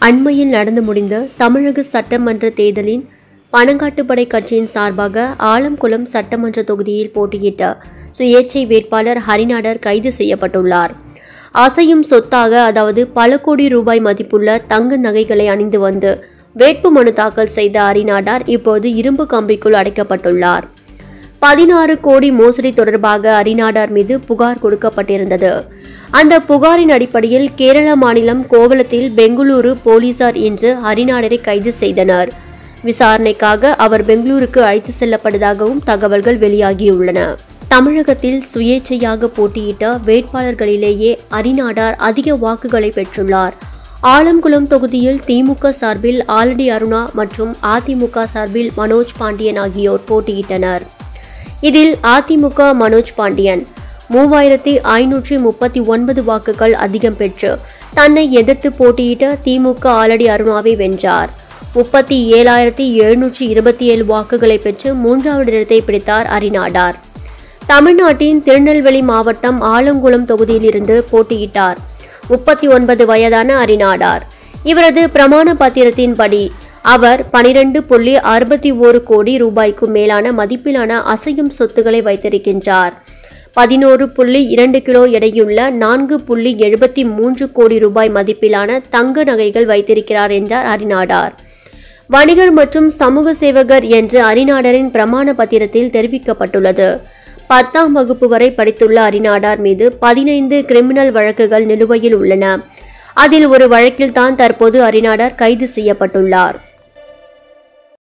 அண்மையில் நடந்து முடிந்த தமிழக சட்டமன்ற தேர்தலின் பனங்காட்டுப்படை கட்சியின் சார்பாக ஆலம்குளம் சட்டமன்ற தொகுதியில் போட்டியிட்ட சுயேட்சை வேட்பாளர் ஹரிநாடர் கைது செய்யப்பட்டுள்ளார் அசையும் சொத்தாக அதாவது பல கோடி ரூபாய் மதிப்புள்ள தங்க நகைகளை அணிந்து வந்து வேட்பு மனு தாக்கல் செய்த ஹரிநாடார் இப்போது இரும்பு கம்பிக்குள் அடைக்கப்பட்டுள்ளார் பதினாறு கோடி மோசடி தொடர்பாக அரிநாடார் மீது புகார் கொடுக்கப்பட்டிருந்தது அந்த புகாரின் அடிப்படையில் கேரள மாநிலம் கோவளத்தில் பெங்களூரு போலீசார் இன்று ஹரிநாடரை கைது செய்தனர் விசாரணைக்காக அவர் பெங்களூருக்கு அழைத்து செல்லப்பட்டதாகவும் தகவல்கள் வெளியாகியுள்ளன தமிழகத்தில் சுயேட்சையாக போட்டியிட்ட வேட்பாளர்களிலேயே அரிநாடார் அதிக வாக்குகளை பெற்றுள்ளார் ஆலங்குளம் தொகுதியில் திமுக சார்பில் ஆலடி அருணா மற்றும் அதிமுக சார்பில் மனோஜ் பாண்டியன் ஆகியோர் போட்டியிட்டனர் இதில் அதிமுக மனோஜ் பாண்டியன் மூவாயிரத்தி ஐநூற்றி முப்பத்தி ஒன்பது வாக்குகள் அதிகம் பெற்று தன்னை எதிர்த்து போட்டியிட்ட திமுக ஆலடி அருணாவை வென்றார் முப்பத்தி ஏழாயிரத்தி எழுநூற்றி இருபத்தி ஏழு வாக்குகளை பெற்று மூன்றாவது இடத்தை பிடித்தார் அரிநாடார் தமிழ்நாட்டின் திருநெல்வேலி மாவட்டம் ஆலங்குளம் தொகுதியிலிருந்து போட்டியிட்டார் முப்பத்தி ஒன்பது வயதான அரிநாடார் இவரது பிரமாண பத்திரத்தின்படி அவர் பனிரெண்டு புள்ளி அறுபத்தி ஓரு கோடி ரூபாய்க்கும் மேலான மதிப்பிலான அசையும் சொத்துக்களை வைத்திருக்கின்றார் பதினோரு புள்ளி இரண்டு கிலோ எடையுள்ள நான்கு புள்ளி எழுபத்தி மூன்று கோடி ரூபாய் மதிப்பிலான தங்க நகைகள் வைத்திருக்கிறார் என்றார் அரிநாடார் வணிகர் மற்றும் சமூக சேவகர் என்று அரிநாடரின் பிரமாண பத்திரத்தில் தெரிவிக்கப்பட்டுள்ளது பத்தாம் வகுப்பு வரை படித்துள்ள அரிநாடார் மீது பதினைந்து கிரிமினல் வழக்குகள் நிலுவையில் உள்ளன அதில் ஒரு வழக்கில் தான் தற்போது அரிநாடார் கைது செய்யப்பட்டுள்ளார்